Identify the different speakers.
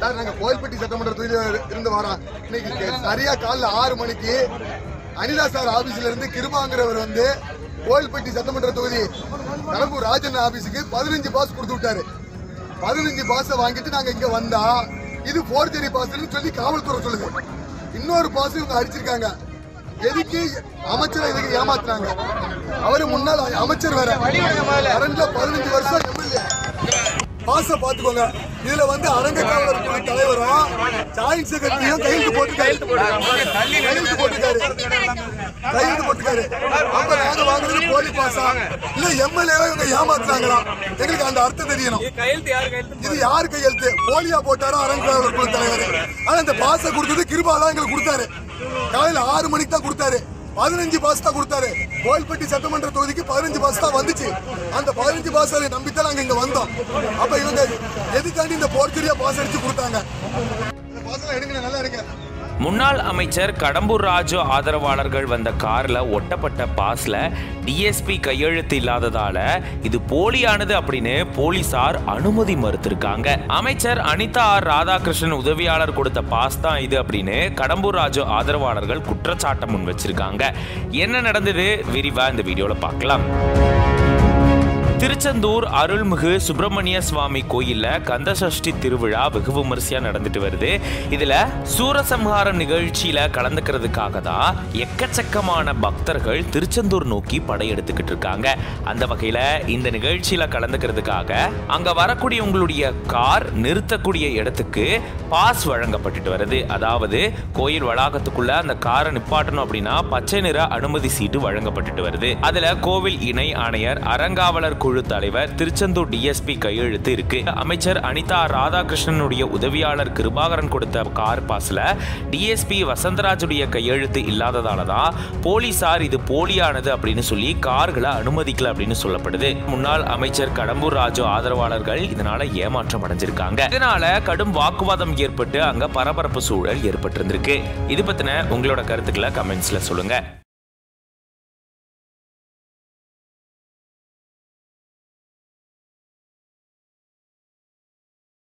Speaker 1: sir நாங்க கோயில்பட்டி சட்டமன்ற தொகுதியில இருந்து வரோம் இன்னைக்கு கே- சரியா காலைல ஆறு மணிக்கு அனிதா சார் ஆபீஸ்ல இருந்து கிருபாங்கிறவர் வந்து கோயில்பட்டி சட்டமன்ற தொகுதி கடம்பூர் ராஜன் ஆபீஸுக்கு பதினஞ்சு பாஸ் கொடுத்து விட்டாரு பதினஞ்சு பாஸ வாங்கிட்டு நாங்க இங்க வந்தா இது போர்ஜரி பாஸ்ன்னு சொல்லி காவல்துறை சொல்லுது இன்னொரு பாஸ் இவங்க அடிச்சிருக்காங்க எதுக்கு அமைச்சரை இதுக்கு ஏமாத்துறாங்க அவரு முன்னாள் அமைச்சர் வேற கரண்ட்ல பதினஞ்சு வருஷம் எம்எல்ஏ பாச பாத்துக்கோங்க இதுல வந்து அரங்க காவலர் குழு தலைவரும் ஜாயிண்ட் செக்ரட்டரியும் கையெழுத்து போட்டு கையெழுத்து கையெழுத்து போட்டுக்காரு கையெழுத்து போட்டுக்காரு அப்ப நாங்க வாங்குறது போலி பாசா இல்ல எம்எல்ஏ இவங்க ஏமாத்துறாங்களா எங்களுக்கு அந்த அர்த்தம் தெரியணும் இது யார் கையெழுத்து போலியா போட்டாரோ அரங்க காவலர் குழு தலைவர் ஆனா இந்த பாச கொடுத்தது கிருபா தான் எங்களுக்கு கொடுத்தாரு காலையில ஆறு மணிக்கு தான் கொடுத்தாரு பதினஞ்சு பாஸ் தான் கொடுத்தாரு கோயில்பட்டி சட்டமன்ற தொகுதிக்கு பதினஞ்சு பாஸ் தான் வந்துச்சு அந்த பதினஞ்சு பாஸ் நம்பித்தான் நாங்க இங்க வந்தோம் அப்ப இவங்க எதுக்காண்டி இந்த போர்ச்சரியா பாஸ் அடிச்சு கொடுத்தாங்க இந்த பாஸ் எல்லாம் எடுங்க நல்லா இருங்க
Speaker 2: முன்னாள் அமைச்சர் கடம்பூர் ராஜு ஆதரவாளர்கள் வந்த கார்ல ஒட்டப்பட்ட பாஸ்ல டிஎஸ்பி கையெழுத்து இல்லாததால இது போலியானது அப்படின்னு போலீசார் அனுமதி மறுத்திருக்காங்க அமைச்சர் அனிதா ஆர் ராதாகிருஷ்ணன் உதவியாளர் கொடுத்த பாஸ் தான் இது அப்படின்னு கடம்பூர் ராஜு ஆதரவாளர்கள் குற்றச்சாட்டை முன் வச்சிருக்காங்க என்ன நடந்தது விரிவா இந்த வீடியோல பார்க்கலாம் திருச்செந்தூர் அருள்மிகு சுப்பிரமணிய சுவாமி கோயில்ல கந்தசஷ்டி திருவிழா வெகு விமரிசையா நடந்துட்டு வருது இதுல சூரசம்ஹாரம் நிகழ்ச்சியில கலந்துக்கிறதுக்காக தான் எக்கச்சக்கமான பக்தர்கள் திருச்செந்தூர் நோக்கி படையெடுத்துக்கிட்டு இருக்காங்க அந்த வகையில இந்த நிகழ்ச்சியில கலந்துக்கிறதுக்காக அங்க வரக்கூடிய உங்களுடைய கார் நிறுத்தக்கூடிய இடத்துக்கு பாஸ் வழங்கப்பட்டுட்டு வருது அதாவது கோயில் வளாகத்துக்குள்ள அந்த காரை நிப்பாட்டணும் அப்படின்னா பச்சை நிற அனுமதி சீட்டு வழங்கப்பட்டுட்டு வருது அதுல கோவில் இணை ஆணையர் அறங்காவலர் குழு தலைவர் திருச்செந்தூர் டிஎஸ்பி கையெழுத்து இருக்கு அமைச்சர் அனிதா ராதாகிருஷ்ணனுடைய உதவியாளர் கிருபாகரன் கொடுத்த கார் பாஸ்ல டிஎஸ்பி வசந்தராஜுடைய கையெழுத்து இல்லாததால தான் போலீசார் இது போலியானது அப்படின்னு சொல்லி கார்களை அனுமதிக்கல அப்படின்னு சொல்லப்படுது முன்னாள் அமைச்சர் கடம்பூர் ராஜு ஆதரவாளர்கள் இதனால ஏமாற்றம் அடைஞ்சிருக்காங்க இதனால கடும் வாக்குவாதம் ஏற்பட்டு அங்க பரபரப்பு சூழல் ஏற்பட்டிருந்திருக்கு இது பத்தின உங்களோட கருத்துக்களை கமெண்ட்ஸ்ல சொல்லுங்க